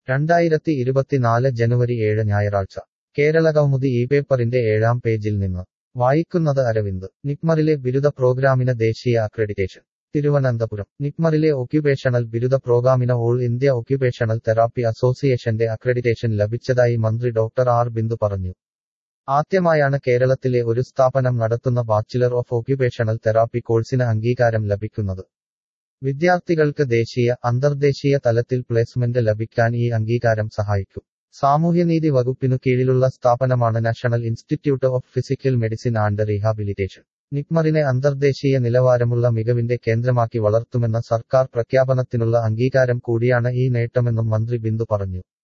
രണ്ടായിരത്തി ഇരുപത്തിനാല് ജനുവരി ഏഴ് ഞായറാഴ്ച കേരളകൗമുദി ഈ പേപ്പറിന്റെ ഏഴാം പേജിൽ നിന്ന് വായിക്കുന്നത് അരവിന്ദ് നിപ്മറിലെ ബിരുദ പ്രോഗ്രാമിന് ദേശീയ അക്രഡിറ്റേഷൻ തിരുവനന്തപുരം നിപ്മറിലെ ഒക്യുപേഷണൽ ബിരുദ പ്രോഗ്രാമിന് ഓൾ ഇന്ത്യ ഒക്യുപേഷണൽ തെറാപ്പി അസോസിയേഷന്റെ അക്രഡിറ്റേഷൻ ലഭിച്ചതായി മന്ത്രി ഡോക്ടർ ആർ ബിന്ദു പറഞ്ഞു ആദ്യമായാണ് കേരളത്തിലെ ഒരു സ്ഥാപനം നടത്തുന്ന ബാച്ചിലർ ഓഫ് ഒക്യുപേഷണൽ തെറാപ്പി കോഴ്സിന് അംഗീകാരം ലഭിക്കുന്നത് വിദ്യാർത്ഥികൾക്ക് ദേശീയ അന്തർദേശീയ തലത്തിൽ പ്ലേസ്മെന്റ് ലഭിക്കാൻ ഈ അംഗീകാരം സഹായിക്കും സാമൂഹ്യനീതി വകുപ്പിനു കീഴിലുള്ള സ്ഥാപനമാണ് national institute of physical medicine and rehabilitation നിപ്മറിനെ അന്തർദേശീയ നിലവാരമുള്ള മികവിന്റെ കേന്ദ്രമാക്കി വളർത്തുമെന്ന സർക്കാർ പ്രഖ്യാപനത്തിനുള്ള അംഗീകാരം കൂടിയാണ് ഈ നേട്ടമെന്നും മന്ത്രി ബിന്ദു പറഞ്ഞു